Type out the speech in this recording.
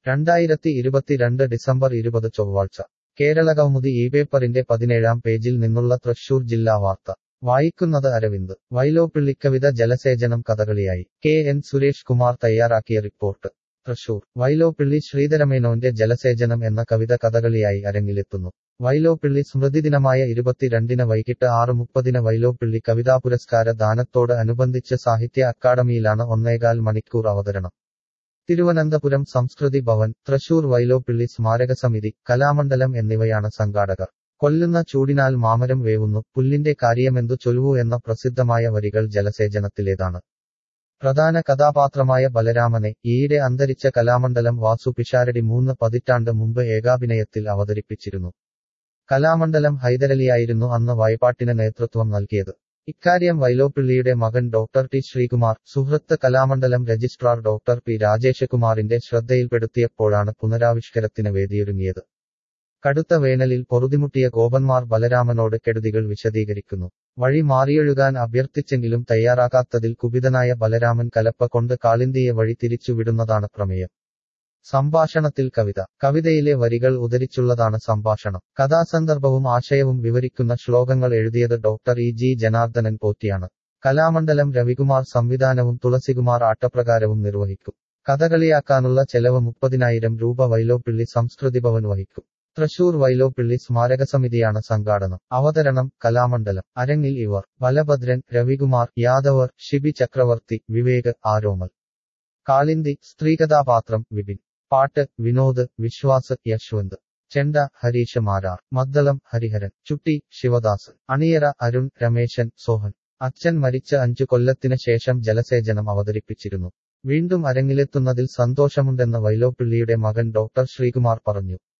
രണ്ടായിരത്തി ഇരുപത്തിരണ്ട് ഡിസംബർ ഇരുപത് ചൊവ്വാഴ്ച കേരള കൗമുദി ഈ പേപ്പറിന്റെ പതിനേഴാം പേജിൽ നിന്നുള്ള തൃശൂർ ജില്ലാ വാർത്ത വായിക്കുന്നത് അരവിന്ദ് വൈലോപ്പിള്ളിക്കവിത ജലസേചനം കഥകളിയായി കെ എൻ സുരേഷ് കുമാർ തയ്യാറാക്കിയ റിപ്പോർട്ട് തൃശൂർ വൈലോപ്പിള്ളി ശ്രീധരമേനോന്റെ ജലസേചനം എന്ന കവിത കഥകളിയായി അരങ്ങിലെത്തുന്നു വൈലോപ്പിള്ളി സ്മൃതിദിനമായ ഇരുപത്തിരണ്ടിന് വൈകിട്ട് ആറ് മുപ്പതിന് വൈലോപ്പിള്ളി കവിതാ പുരസ്കാര ദാനത്തോട് അനുബന്ധിച്ച് സാഹിത്യ അക്കാദമിയിലാണ് ഒന്നേകാൽ മണിക്കൂർ അവതരണം തിരുവനന്തപുരം സംസ്കൃതി ഭവൻ തൃശൂർ വൈലോപ്പിള്ളി സ്മാരക സമിതി കലാമണ്ഡലം എന്നിവയാണ് സംഘാടകർ കൊല്ലുന്ന ചൂടിനാൽ മാമരം വേവുന്നു പുല്ലിന്റെ കാര്യമെന്തു ചൊല്ലുവു എന്ന പ്രസിദ്ധമായ വരികൾ ജലസേചനത്തിലേതാണ് പ്രധാന കഥാപാത്രമായ ബലരാമനെ ഈയിടെ അന്തരിച്ച കലാമണ്ഡലം വാസു പിഷാരടി മൂന്ന് പതിറ്റാണ്ട് മുമ്പ് ഏകാഭിനയത്തിൽ അവതരിപ്പിച്ചിരുന്നു കലാമണ്ഡലം ഹൈദരലിയായിരുന്നു അന്ന് വായ്പാട്ടിന് നേതൃത്വം നൽകിയത് ഇക്കാര്യം വൈലോപ്പിള്ളിയുടെ മകൻ ഡോക്ടർ ടി ശ്രീകുമാർ സുഹൃത്ത് കലാമണ്ഡലം രജിസ്ട്രാർ ഡോക്ടർ പി രാജേഷകുമാറിന്റെ ശ്രദ്ധയിൽപ്പെടുത്തിയപ്പോഴാണ് പുനരാവിഷ്കരത്തിന് വേദിയൊരുങ്ങിയത് കടുത്ത വേനലിൽ പൊറുതിമുട്ടിയ ഗോപന്മാർ ബലരാമനോട് കെടുതികൾ വിശദീകരിക്കുന്നു വഴി മാറിയൊഴുകാൻ അഭ്യർത്ഥിച്ചെങ്കിലും തയ്യാറാകാത്തതിൽ കുപിതനായ ബലരാമൻ കലപ്പ കൊണ്ട് കാളിന്തിയെ വഴി തിരിച്ചുവിടുന്നതാണ് പ്രമേയം സംഭാഷണത്തിൽ കവിത കവിതയിലെ വരികൾ ഉദരിച്ചുള്ളതാണ് സംഭാഷണം കഥാസന്ദർഭവും ആശയവും വിവരിക്കുന്ന ശ്ലോകങ്ങൾ എഴുതിയത് ഡോക്ടർ ഇ ജി ജനാർദ്ദനൻ പോറ്റിയാണ് കലാമണ്ഡലം രവികുമാർ സംവിധാനവും തുളസികുമാർ ആട്ടപ്രകാരവും നിർവഹിക്കും കഥകളിയാക്കാനുള്ള ചെലവ് മുപ്പതിനായിരം രൂപ വൈലോപ്പിള്ളി സംസ്കൃതി ഭവൻ വഹിക്കും തൃശൂർ വൈലോപ്പിള്ളി സ്മാരക സമിതിയാണ് സംഘാടനം അവതരണം കലാമണ്ഡലം അരങ്ങിൽ ഇവർ ബലഭദ്രൻ രവികുമാർ യാദവർ ഷിബി ചക്രവർത്തി വിവേക് ആരോമൽ കാളിന്തി സ്ത്രീകഥാപാത്രം വിപിൻ പാട്ട് വിനോദ് വിശ്വാസ് യശ്വന്ത് ചെണ്ട ഹരീഷ് മാരാർ മദ്ദളം ഹരിഹരൻ ചുട്ടി ശിവദാസ് അണിയറ അരുൺ രമേശൻ സോഹൻ അച്ഛൻ മരിച്ച അഞ്ചു കൊല്ലത്തിന് ശേഷം ജലസേചനം അവതരിപ്പിച്ചിരുന്നു വീണ്ടും അരങ്ങിലെത്തുന്നതിൽ സന്തോഷമുണ്ടെന്ന് വൈലോപ്പിള്ളിയുടെ മകൻ ഡോക്ടർ ശ്രീകുമാർ പറഞ്ഞു